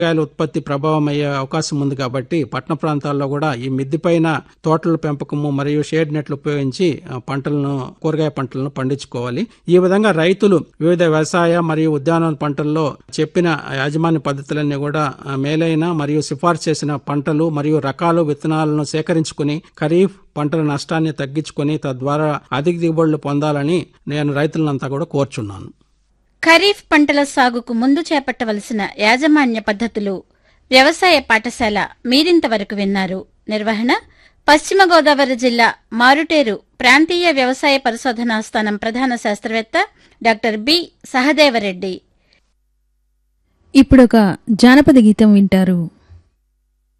కూరగాయల ఉత్పత్తి ప్రభావం అయ్యే అవకాశం ఉంది కాబట్టి పట్టణ ప్రాంతాల్లో కూడా ఈ మిద్ది పైన తోటల పెంపకము మరియు షేడ్ నెట్లు ఉపయోగించి ఆ, పంటలను కూరగాయ పంటలను పండించుకోవాలి ఈ విధంగా రైతులు వివిధ వ్యవసాయ మరియు ఉద్యానవన పంటల్లో చెప్పిన యాజమాన్య పద్ధతులన్నీ కూడా ఆ, మేలైన మరియు సిఫార్సు చేసిన పంటలు మరియు రకాలు విత్తనాలను సేకరించుకుని ఖరీఫ్ పంటల నష్టాన్ని తగ్గించుకుని తద్వారా అధిక దిగుబడులు పొందాలని నేను రైతులంతా కూడా కోరుచున్నాను ఖరీఫ్ పంటల సాగుకు ముందు చేపట్టవలసిన యాజమాన్య పద్ధతులు వ్యవసాయ పాఠశాల మీరింతవరకు విన్నారు నిర్వహణ పశ్చిమ గోదావరి జిల్లా మారుటేరు ప్రాంతీయ వ్యవసాయ పరిశోధనా స్థానం ప్రధాన శాస్త్రవేత్త డాక్టర్ బి సహదేవరెడ్డి ఇప్పుడొక జానపద గీతం వింటారు